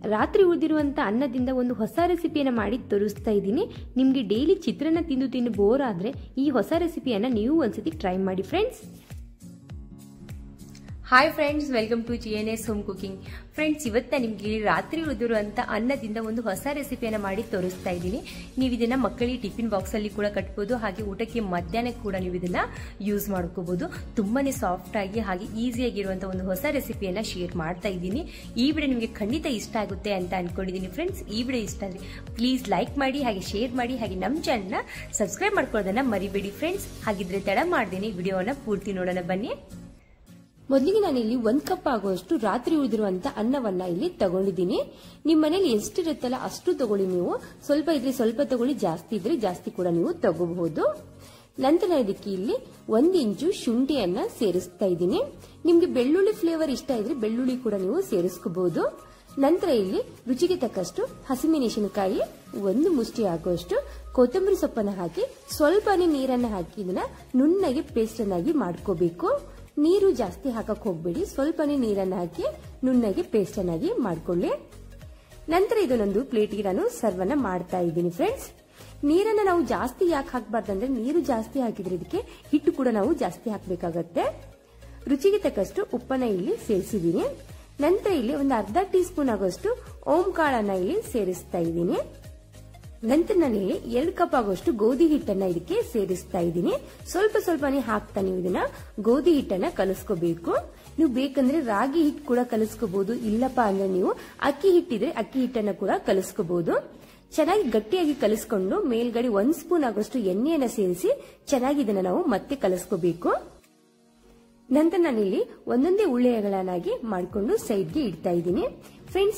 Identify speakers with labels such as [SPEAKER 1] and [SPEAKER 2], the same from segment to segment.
[SPEAKER 1] ರಾತ್ರಿ ಉಳಿದಿರುವಂಥ ಅನ್ನದಿಂದ ಒಂದು ಹೊಸ ರೆಸಿಪಿಯನ್ನು ಮಾಡಿ ತೋರಿಸ್ತಾ ಇದ್ದೀನಿ ನಿಮಗೆ ಡೈಲಿ ಚಿತ್ರಾನ್ನ ತಿಂದು ತಿಂದು ಬೋರ್ ಆದರೆ ಈ ಹೊಸ ರೆಸಿಪಿಯನ್ನು ನೀವು ಒಂದ್ಸತಿ ಟ್ರೈ ಮಾಡಿ friends hi friends welcome to G N S home cooking friends ಇವತ್ತ ನಿಮಗೆ ರಾತ್ರಿ ಉಳಿದಿರುವಂಥ ಅನ್ನದಿಂದ ಒಂದು ಹೊಸ ರೆಸಿಪಿಯನ್ನು ಮಾಡಿ ತೋರಿಸ್ತಾ ಇದ್ದೀನಿ ನೀವು ಇದನ್ನ ಮಕ್ಕಳಿಗೆ ಟಿಫಿನ್ ಬಾಕ್ಸಲ್ಲಿ ಕೂಡ ಕಟ್ಬೋದು ಹಾಗೆ ಊಟಕ್ಕೆ ಮಧ್ಯಾಹ್ನ ಕೂಡ ನೀವು ಇದನ್ನ ಯೂಸ್ ಮಾಡ್ಕೋಬಹುದು ತುಂಬಾನೇ ಸಾಫ್ಟ್ ಆಗಿ ಹಾಗೆ ಈಸಿಯಾಗಿರುವಂಥ ಒಂದು ಹೊಸ ರೆಸಿಪಿಯನ್ನು ಶೇರ್ ಮಾಡ್ತಾ ಇದ್ದೀನಿ ಈ ವಿಡಿಯೋ ನಿಮಗೆ ಖಂಡಿತ ಇಷ್ಟ ಆಗುತ್ತೆ ಅಂತ ಅನ್ಕೊಂಡಿದ್ದೀನಿ ಫ್ರೆಂಡ್ಸ್ ಈ ವಿಡಿಯೋ ಇಷ್ಟ ಆದರೆ ಪ್ಲೀಸ್ ಲೈಕ್ ಮಾಡಿ ಹಾಗೆ ಶೇರ್ ಮಾಡಿ ಹಾಗೆ ನಮ್ಮ ಚಾನಲ್ನ ಸಬ್ಸ್ಕ್ರೈಬ್ ಮಾಡ್ಕೊಳ್ಳೋದನ್ನ ಮರಿಬೇಡಿ ಫ್ರೆಂಡ್ಸ್ ಹಾಗಿದ್ರೆ ತಡ ಮಾಡ್ತೀನಿ ವಿಡಿಯೋನ ಪೂರ್ತಿ ನೋಡೋಣ ಬನ್ನಿ ಮೊದಲಿಗೆ ನಾನು ಇಲ್ಲಿ ಒಂದ್ ಕಪ್ ಆಗುವಷ್ಟು ರಾತ್ರಿ ಉಳಿದಿರುವಂತ ಅನ್ನವನ್ನ ಇಲ್ಲಿ ತಗೊಂಡಿದ್ದೀನಿ ನಿಮ್ಮ ಮನೇಲಿ ಎಷ್ಟಿರುತ್ತಲ್ಲ ಅಷ್ಟು ತಗೊಳ್ಳಿ ನೀವು ಸ್ವಲ್ಪ ಇದ್ರೆ ಸ್ವಲ್ಪ ತಗೊಳ್ಳಿ ಜಾಸ್ತಿ ಇದ್ರೆ ಜಾಸ್ತಿ ಕೂಡ ನೀವು ತಗೋಬಹುದು ನಂತರ ಇದಕ್ಕೆ ಇಲ್ಲಿ ಒಂದ್ ಇಂಚು ಶುಂಠಿಯನ್ನ ಸೇರಿಸ್ತಾ ಇದ್ದೀನಿ ನಿಮ್ಗೆ ಬೆಳ್ಳುಳ್ಳಿ ಫ್ಲೇವರ್ ಇಷ್ಟ ಇದ್ರೆ ಬೆಳ್ಳುಳ್ಳಿ ಕೂಡ ನೀವು ಸೇರಿಸ್ಕೋಬಹುದು ನಂತರ ಇಲ್ಲಿ ರುಚಿಗೆ ತಕ್ಕಷ್ಟು ಹಸಿಮೆಣಸಿನಕಾಯಿ ಒಂದು ಮುಷ್ಟಿ ಆಗುವಷ್ಟು ಕೊತ್ತಂಬರಿ ಸೊಪ್ಪನ್ನು ಹಾಕಿ ಸ್ವಲ್ಪನೇ ನೀರನ್ನು ಹಾಕಿ ಇದನ್ನ ನುಣ್ಣಗೆ ಪೇಸ್ಟ್ ಅನ್ನಾಗಿ ಮಾಡ್ಕೋಬೇಕು ನೀರು ಜಾಸ್ತಿ ಹಾಕಕ್ ಹೋಗ್ಬೇಡಿ ಸ್ವಲ್ಪನೇ ನೀರನ್ನು ಹಾಕಿ ನುಣ್ಣಗೆ ಪೇಸ್ಟ್ ಅನ್ನಾಗಿ ಮಾಡ್ಕೊಳ್ಳಿ ನಂತರ ಇದನ್ನೊಂದು ಪ್ಲೇಟ್ಗೆ ನಾನು ಸರ್ವನ್ನ ಮಾಡ್ತಾ ಇದ್ದೀನಿ ಫ್ರೆಂಡ್ಸ್ ನೀರನ್ನ ನಾವು ಜಾಸ್ತಿ ಯಾಕೆ ಹಾಕ್ಬಾರ್ದಂದ್ರೆ ನೀರು ಜಾಸ್ತಿ ಹಾಕಿದ್ರೆ ಇದಕ್ಕೆ ಹಿಟ್ಟು ಕೂಡ ನಾವು ಜಾಸ್ತಿ ಹಾಕ್ಬೇಕಾಗತ್ತೆ ರುಚಿಗೆ ತಕ್ಕಷ್ಟು ಉಪ್ಪನ್ನ ಇಲ್ಲಿ ಸೇರಿಸಿದ್ದೀನಿ ನಂತರ ಇಲ್ಲಿ ಒಂದು ಅರ್ಧ ಟೀ ಸ್ಪೂನ್ ಆಗೋಷ್ಟು ಓಂ ಕಾಳನ್ನ ಇಲ್ಲಿ ಸೇರಿಸ್ತಾ ಇದ್ದೀನಿ ನಂತರ ನಾನು ಇಲ್ಲಿ ಎರಡು ಕಪ್ ಆಗುವಷ್ಟು ಗೋಧಿ ಹಿಟ್ಟನ್ನ ಇದಕ್ಕೆ ಸೇರಿಸ್ತಾ ಇದ್ದೀನಿ ಸ್ವಲ್ಪ ಸ್ವಲ್ಪನೇ ಹಾಕ್ತಾ ನೀವು ಇದನ್ನ ಗೋಧಿ ಹಿಟ್ಟನ್ನ ಕಲಿಸ್ಕೋಬೇಕು ನೀವು ಬೇಕಂದ್ರೆ ರಾಗಿ ಹಿಟ್ಟು ಕೂಡ ಕಲಿಸ್ಕೋಬಹುದು ಇಲ್ಲಪ್ಪ ಅಂದ್ರೆ ನೀವು ಅಕ್ಕಿ ಹಿಟ್ಟಿದ್ರೆ ಅಕ್ಕಿ ಹಿಟ್ಟನ್ನ ಕೂಡ ಕಲಿಸ್ಕೋಬಹುದು ಚೆನ್ನಾಗಿ ಗಟ್ಟಿಯಾಗಿ ಕಲಿಸ್ಕೊಂಡು ಮೇಲ್ಗಡೆ ಒಂದ್ ಸ್ಪೂನ್ ಆಗುವಷ್ಟು ಎಣ್ಣೆಯನ್ನ ಸೇರಿಸಿ ಚೆನ್ನಾಗಿ ಇದನ್ನ ನಾವು ಮತ್ತೆ ಕಲಿಸ್ಕೋಬೇಕು ನಂತರ ನಾನಿಲ್ಲಿ ಒಂದೊಂದೇ ಉಳ್ಳೆಗಳನ್ನಾಗಿ ಮಾಡಿಕೊಂಡು ಸೈಡ್ಗೆ ಇಡ್ತಾ ಇದ್ದೀನಿ ಫ್ರೆಂಡ್ಸ್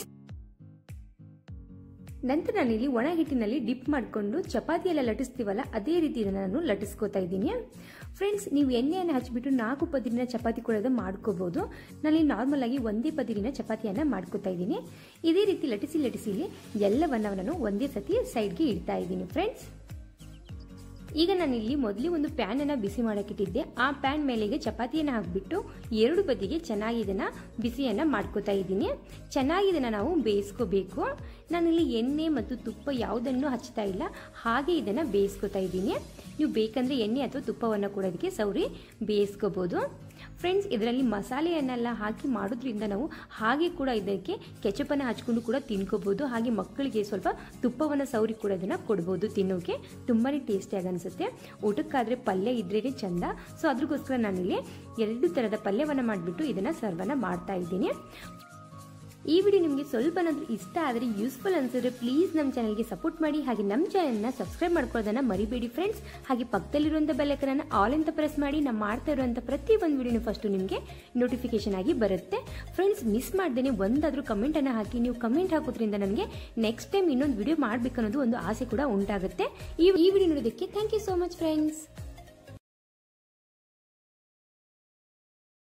[SPEAKER 1] ನಂತರ ನಾನಿಲ್ಲಿ ಒಣ ಹಿಟ್ಟಿನಲ್ಲಿ ಡಿಪ್ ಮಾಡಿಕೊಂಡು ಚಪಾತಿ ಎಲ್ಲ ಲಟಿಸ್ತೀವಲ್ಲ ಅದೇ ರೀತಿ ಇದನ್ನು ನಾನು ಲಟಿಸ್ಕೋತಾ ಇದ್ದೀನಿ ಫ್ರೆಂಡ್ಸ್ ನೀವು ಎಣ್ಣೆಯನ್ನು ಹಚ್ಚಿಬಿಟ್ಟು ನಾಲ್ಕು ಪದಿರಿನ ಚಪಾತಿ ಕೂಡ ಮಾಡ್ಕೋಬಹುದು ನಾನು ನಾರ್ಮಲ್ ಆಗಿ ಒಂದೇ ಪದಿರಿನ ಚಪಾತಿಯನ್ನ ಮಾಡ್ಕೋತಾ ಇದ್ದೀನಿ ಇದೇ ರೀತಿ ಲಟಿಸಿ ಲಟಿಸಿ ಎಲ್ಲವನ್ನ ನಾನು ಒಂದೇ ಸತಿ ಸೈಡ್ಗೆ ಇಡ್ತಾ ಇದ್ದೀನಿ ಫ್ರೆಂಡ್ಸ್ ಈಗ ನಾನು ಇಲ್ಲಿ ಮೊದಲು ಒಂದು ಪ್ಯಾನ್ ಅನ್ನ ಬಿಸಿ ಮಾಡಕ್ಕಿಟ್ಟಿದ್ದೆ ಆ ಪ್ಯಾನ್ ಮೇಲೆಗೆ ಚಪಾತಿಯನ್ನು ಹಾಕ್ಬಿಟ್ಟು ಎರಡು ಬದಿಗೆ ಚೆನ್ನಾಗಿ ಇದನ್ನ ಬಿಸಿಯನ್ನ ಮಾಡ್ಕೋತಾ ಇದ್ದೀನಿ ಚೆನ್ನಾಗಿ ಇದನ್ನ ನಾವು ಬೇಯಿಸ್ಕೋಬೇಕು ನಾನಿಲ್ಲಿ ಎಣ್ಣೆ ಮತ್ತು ತುಪ್ಪ ಯಾವುದನ್ನು ಹಚ್ತಾ ಇಲ್ಲ ಹಾಗೆ ಇದನ್ನ ಬೇಯಿಸ್ಕೋತಾ ಇದ್ದೀನಿ ನೀವು ಬೇಕಂದ್ರೆ ಎಣ್ಣೆ ಅಥವಾ ತುಪ್ಪವನ್ನು ಕೂಡ ಇದಕ್ಕೆ ಸೌರಿ ಬೇಯಿಸ್ಕೋಬಹುದು ಫ್ರೆಂಡ್ಸ್ ಇದರಲ್ಲಿ ಮಸಾಲೆಯನ್ನೆಲ್ಲ ಹಾಕಿ ಮಾಡೋದ್ರಿಂದ ನಾವು ಹಾಗೆ ಕೂಡ ಇದಕ್ಕೆ ಕೆಚಪನ್ನು ಹಚ್ಕೊಂಡು ಕೂಡ ತಿನ್ಕೋಬಹುದು ಹಾಗೆ ಮಕ್ಕಳಿಗೆ ಸ್ವಲ್ಪ ತುಪ್ಪವನ್ನು ಸೌರಿ ಕೂಡ ಇದನ್ನ ಕೊಡ್ಬೋದು ತಿನ್ನೋಕೆ ತುಂಬಾನೇ ಟೇಸ್ಟಿಯಾಗಿ ಅನಿಸುತ್ತೆ ಊಟಕ್ಕಾದ್ರೆ ಪಲ್ಯ ಇದ್ರೇನೆ ಚಂದ ಸೊ ಅದ್ರಗೋಸ್ಕರ ನಾನಿಲ್ಲಿ ಎರಡು ಥರದ ಪಲ್ಯವನ್ನು ಮಾಡಿಬಿಟ್ಟು ಇದನ್ನ ಸರ್ವನ್ನ ಮಾಡ್ತಾ ಇದ್ದೀನಿ ಈ ವಿಡಿಯೋ ನಿಮಗೆ ಸ್ವಲ್ಪನಾದ್ರೂ ಇಷ್ಟ ಆದರೆ ಯೂಸ್ಫುಲ್ ಅನ್ಸಿದ್ರೆ ಪ್ಲೀಸ್ ನಮ್ಮ ಚಾನಲ್ಗೆ ಸಪೋರ್ಟ್ ಮಾಡಿ ಹಾಗೆ ನಮ್ಮ ಚಾನಲ್ನ ಸಬ್ಸ್ಕ್ರೈಬ್ ಮಾಡ್ಕೊಳ್ಳೋದನ್ನ ಮರಿಬೇಡಿ ಫ್ರೆಂಡ್ಸ್ ಹಾಗೆ ಪಕ್ಕದಲ್ಲಿರುವಂಥ ಬೆಲ್ಲಕರನ್ನ ಆಲ್ ಅಂತ ಪ್ರೆಸ್ ಮಾಡಿ ನಾವು ಮಾಡ್ತಾ ಇರುವಂಥ ಪ್ರತಿ ಒಂದು ವಿಡಿಯೋನು ಫಸ್ಟ್ ನಿಮಗೆ ನೋಟಿಫಿಕೇಶನ್ ಆಗಿ ಬರುತ್ತೆ ಫ್ರೆಂಡ್ಸ್ ಮಿಸ್ ಮಾಡ್ದೇನೆ ಒಂದಾದ್ರೂ ಕಮೆಂಟ್ ಅನ್ನ ಹಾಕಿ ನೀವು ಕಮೆಂಟ್ ಹಾಕೋದ್ರಿಂದ ನನಗೆ ನೆಕ್ಸ್ಟ್ ಟೈಮ್ ಇನ್ನೊಂದು ವಿಡಿಯೋ ಮಾಡ್ಬೇಕನ್ನೋದು ಒಂದು ಆಸೆ ಕೂಡ ಉಂಟಾಗುತ್ತೆ ಈ ವಿಡಿಯೋ ನೋಡೋದಕ್ಕೆ thank you so much friends